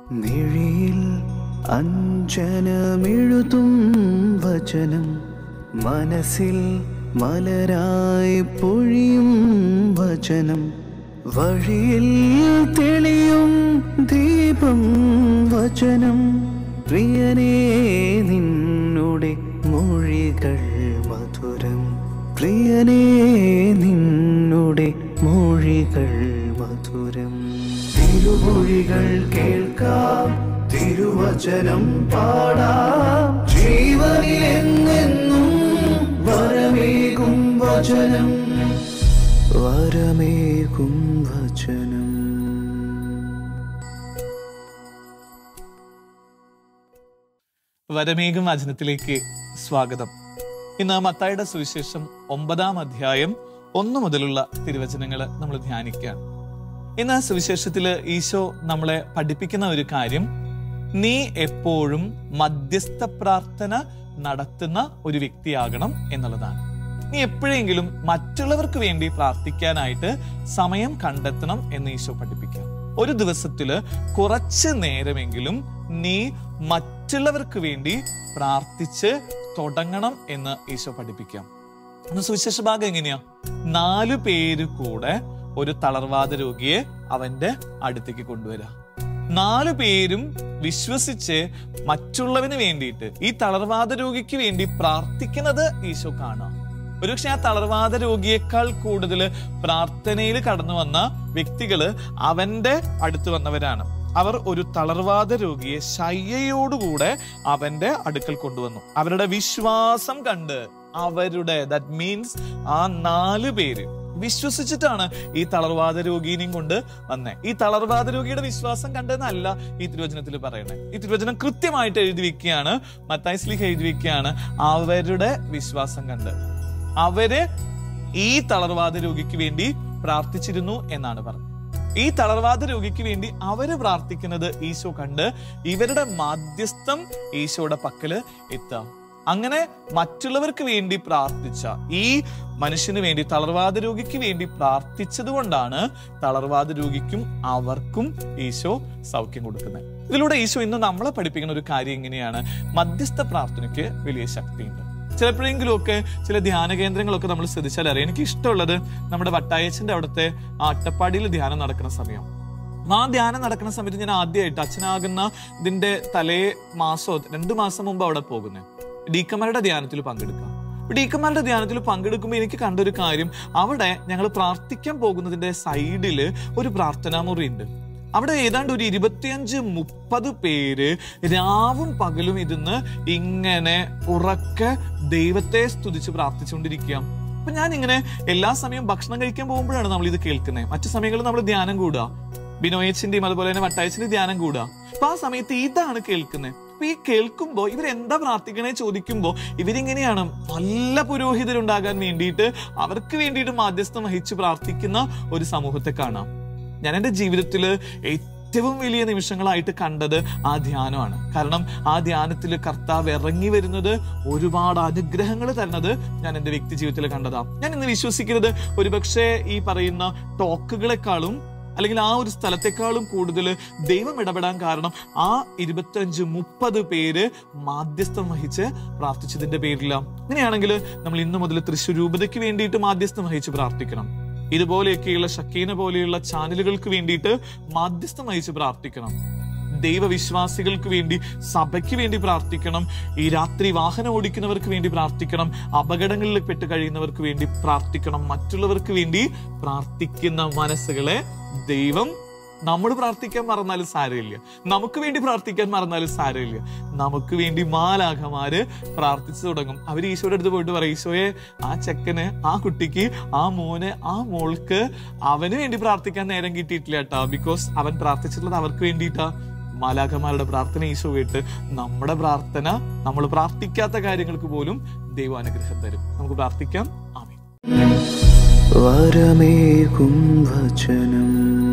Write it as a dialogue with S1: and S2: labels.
S1: മിഴിയിൽ അഞ്ജനമെഴുതും വചനം മനസ്സിൽ മലരായി പൊഴിയും വചനം വഴിയിൽ തെളിയും ദീപം വചനം പ്രിയനേ നിന്നുടെ മൊഴികൾ മധുരം പ്രിയനേ നിന്നുടെ മൊഴികൾ മധുരം തിരുമൊഴികൾ കേൾക്കാം തിരുവചനം പാടാം ജീവനിലെന്നെന്നും വരമേകും വചനം വരമേകും വചനം
S2: വരമേഘം വചനത്തിലേക്ക് സ്വാഗതം ഇന്ന് മത്തായുടെ സുവിശേഷം ഒമ്പതാം അധ്യായം ഒന്നു മുതലുള്ള തിരുവചനങ്ങൾ നമ്മൾ ധ്യാനിക്കുകയാണ് ഇന്ന് സുവിശേഷത്തില് ഈശോ നമ്മളെ പഠിപ്പിക്കുന്ന ഒരു കാര്യം നീ എപ്പോഴും മധ്യസ്ഥ പ്രാർത്ഥന നടത്തുന്ന ഒരു വ്യക്തിയാകണം എന്നുള്ളതാണ് നീ എപ്പോഴെങ്കിലും മറ്റുള്ളവർക്ക് വേണ്ടി പ്രാർത്ഥിക്കാനായിട്ട് സമയം കണ്ടെത്തണം എന്ന് ഈശോ പഠിപ്പിക്കുക ഒരു ദിവസത്തില് കുറച്ച് നേരമെങ്കിലും നീ മറ്റുള്ളവർക്ക് വേണ്ടി പ്രാർത്ഥിച്ച് തുടങ്ങണം എന്ന് ഈശോ പഠിപ്പിക്കാം അന്ന് സുവിശേഷ ഭാഗം എങ്ങനെയാ നാലു പേര് കൂടെ ഒരു തളർവാദ രോഗിയെ അവന്റെ അടുത്തേക്ക് കൊണ്ടുവരാ നാലു പേരും വിശ്വസിച്ച് മറ്റുള്ളവന് വേണ്ടിയിട്ട് ഈ തളർവാദ രോഗിക്ക് വേണ്ടി പ്രാർത്ഥിക്കുന്നത് ഈശോ കാണാം ഒരുപക്ഷെ ആ തളർവാദ രോഗിയേക്കാൾ കൂടുതൽ പ്രാർത്ഥനയിൽ കടന്നു വന്ന വ്യക്തികള് അവന്റെ അടുത്ത് വന്നവരാണ് അവർ ഒരു തളർവാദ രോഗിയെ ശയ്യയോടുകൂടെ അവന്റെ അടുക്കൽ കൊണ്ടുവന്നു അവരുടെ വിശ്വാസം കണ്ട് അവരുടെ ദാറ്റ് മീൻസ് ആ നാല് പേര് വിശ്വസിച്ചിട്ടാണ് ഈ തളർവാദ രോഗിനെയും കൊണ്ട് വന്നേ ഈ തളർവാദ രോഗിയുടെ വിശ്വാസം കണ്ടെന്നല്ല ഈ തിരുവചനത്തിൽ പറയണേ ഈ തിരുവചനം കൃത്യമായിട്ട് എഴുതി വെക്കുകയാണ് മത്തായി സ്ലിഹ് എഴുതി വെക്കുകയാണ് അവരുടെ വിശ്വാസം കണ്ട് അവര് ഈ തളർവാദ രോഗിക്ക് വേണ്ടി പ്രാർത്ഥിച്ചിരുന്നു എന്നാണ് പറഞ്ഞത് ഈ തളർവാദ രോഗിക്ക് വേണ്ടി അവര് പ്രാർത്ഥിക്കുന്നത് ഈശോ കണ്ട് ഇവരുടെ മാധ്യസ്ഥം ഈശോയുടെ പക്കല് എത്താം അങ്ങനെ മറ്റുള്ളവർക്ക് വേണ്ടി പ്രാർത്ഥിച്ച ഈ മനുഷ്യന് വേണ്ടി തളർവാദ രോഗിക്ക് വേണ്ടി പ്രാർത്ഥിച്ചത് കൊണ്ടാണ് തളർവാദ രോഗിക്കും അവർക്കും ഈശോ സൗഖ്യം കൊടുക്കുന്നത് ഇതിലൂടെ ഈശോ ഇന്ന് നമ്മളെ പഠിപ്പിക്കുന്ന ഒരു കാര്യം എങ്ങനെയാണ് മധ്യസ്ഥ പ്രാർത്ഥനയ്ക്ക് വലിയ ശക്തിയുണ്ട് ചിലപ്പോഴെങ്കിലും ഒക്കെ ചില ധ്യാന കേന്ദ്രങ്ങളൊക്കെ നമ്മൾ ശ്രദ്ധിച്ചാൽ അറിയാം എനിക്ക് ഇഷ്ടമുള്ളത് നമ്മുടെ വട്ടായച്ചന്റെ അവിടുത്തെ ആ അട്ടപ്പാടിയിൽ ധ്യാനം നടക്കുന്ന സമയം ആ ധ്യാനം നടക്കുന്ന സമയത്ത് ഞാൻ ആദ്യമായിട്ട് അച്ഛനാകുന്ന ഇതിന്റെ തലേ മാസമോ രണ്ടു മാസം മുമ്പ് അവിടെ പോകുന്നത് ഡീക്കന്മാരുടെ ധ്യാനത്തിൽ പങ്കെടുക്കാം ഡീക്കന്മാരുടെ ധ്യാനത്തിൽ പങ്കെടുക്കുമ്പോൾ എനിക്ക് കണ്ടൊരു കാര്യം അവിടെ ഞങ്ങൾ പ്രാർത്ഥിക്കാൻ പോകുന്നതിന്റെ സൈഡില് ഒരു പ്രാർത്ഥനാ മുറി ഉണ്ട് അവിടെ ഏതാണ്ട് ഒരു ഇരുപത്തിയഞ്ച് മുപ്പത് പേര് രാവും പകലും ഇരുന്ന് ഇങ്ങനെ ഉറക്കെ ദൈവത്തെ സ്തുതിച്ച് പ്രാർത്ഥിച്ചുകൊണ്ടിരിക്കുക അപ്പൊ ഞാൻ ഇങ്ങനെ എല്ലാ സമയവും ഭക്ഷണം കഴിക്കാൻ പോകുമ്പോഴാണ് നമ്മൾ ഇത് കേൾക്കുന്നത് മറ്റു സമയങ്ങളിൽ നമ്മൾ ധ്യാനം കൂടുക ബിനോയച്ചിന്റെയും അതുപോലെ തന്നെ വട്ടായച്ചിന്റെ ധ്യാനം കൂടുക അപ്പൊ ആ സമയത്ത് ഇതാണ് കേൾക്കുന്നത് അപ്പൊ ഈ കേൾക്കുമ്പോ ഇവരെന്താ പ്രാർത്ഥിക്കണേ ചോദിക്കുമ്പോ ഇവരിങ്ങനെയാണ് നല്ല പുരോഹിതരുണ്ടാകാൻ വേണ്ടിയിട്ട് അവർക്ക് വേണ്ടിയിട്ട് മാധ്യസ്ഥം വഹിച്ച് പ്രാർത്ഥിക്കുന്ന ഒരു സമൂഹത്തെ കാണാം ഞാൻ എൻ്റെ ജീവിതത്തിൽ ഏറ്റവും വലിയ നിമിഷങ്ങളായിട്ട് കണ്ടത് ആ ധ്യാനമാണ് കാരണം ആ ധ്യാനത്തിൽ കർത്താവ് ഇറങ്ങി വരുന്നത് ഒരുപാട് അനുഗ്രഹങ്ങൾ തരുന്നത് ഞാൻ എൻ്റെ വ്യക്തി ജീവിതത്തിൽ കണ്ടതാണ് ഞാൻ ഇന്ന് വിശ്വസിക്കുന്നത് ഒരുപക്ഷെ ഈ പറയുന്ന ടോക്കുകളെക്കാളും അല്ലെങ്കിൽ ആ ഒരു സ്ഥലത്തെക്കാളും കൂടുതൽ ദൈവം ഇടപെടാൻ കാരണം ആ ഇരുപത്തഞ്ച് മുപ്പത് പേര് മാധ്യസ്ഥം വഹിച്ച് പ്രാർത്ഥിച്ചതിന്റെ പേരിലാണ് അങ്ങനെയാണെങ്കിൽ നമ്മൾ ഇന്നു മുതൽ തൃശ്ശൂർ രൂപതയ്ക്ക് വേണ്ടിയിട്ട് മാധ്യസ്ഥം വഹിച്ച് പ്രാർത്ഥിക്കണം ഇതുപോലെയൊക്കെയുള്ള ഷക്കീന പോലെയുള്ള ചാനലുകൾക്ക് വേണ്ടിയിട്ട് മാധ്യസ്ഥം വഹിച്ച് പ്രാർത്ഥിക്കണം ദൈവവിശ്വാസികൾക്ക് വേണ്ടി സഭയ്ക്ക് വേണ്ടി പ്രാർത്ഥിക്കണം ഈ രാത്രി വാഹനം ഓടിക്കുന്നവർക്ക് വേണ്ടി പ്രാർത്ഥിക്കണം അപകടങ്ങളിൽ പെട്ട് കഴിയുന്നവർക്ക് വേണ്ടി പ്രാർത്ഥിക്കണം മറ്റുള്ളവർക്ക് വേണ്ടി പ്രാർത്ഥിക്കുന്ന മനസ്സുകളെ ദൈവം നമ്മൾ പ്രാർത്ഥിക്കാൻ മറന്നാലും സാരമില്ല നമുക്ക് വേണ്ടി പ്രാർത്ഥിക്കാൻ മറന്നാലും സാരമില്ല നമുക്ക് വേണ്ടി മാലാഖമാര് പ്രാർത്ഥിച്ചു തുടങ്ങും അവർ ഈശോയുടെ അടുത്ത് പോയിട്ട് പറയും ഈശോയെ ആ ചെക്കന് ആ കുട്ടിക്ക് ആ മോന് ആ മോൾക്ക് അവന് വേണ്ടി പ്രാർത്ഥിക്കാൻ നേരം കിട്ടിയിട്ടില്ല കേട്ടോ ബിക്കോസ് അവൻ പ്രാർത്ഥിച്ചിട്ടുള്ളത് അവർക്ക് വേണ്ടിയിട്ടാ മാലാഖമാരുടെ പ്രാർത്ഥന ഈശോ കേട്ട് നമ്മുടെ പ്രാർത്ഥന നമ്മൾ പ്രാർത്ഥിക്കാത്ത കാര്യങ്ങൾക്ക് പോലും ദൈവം അനുഗ്രഹം തരും നമുക്ക് പ്രാർത്ഥിക്കാം ആമേൻ
S1: വരമേകും വചനം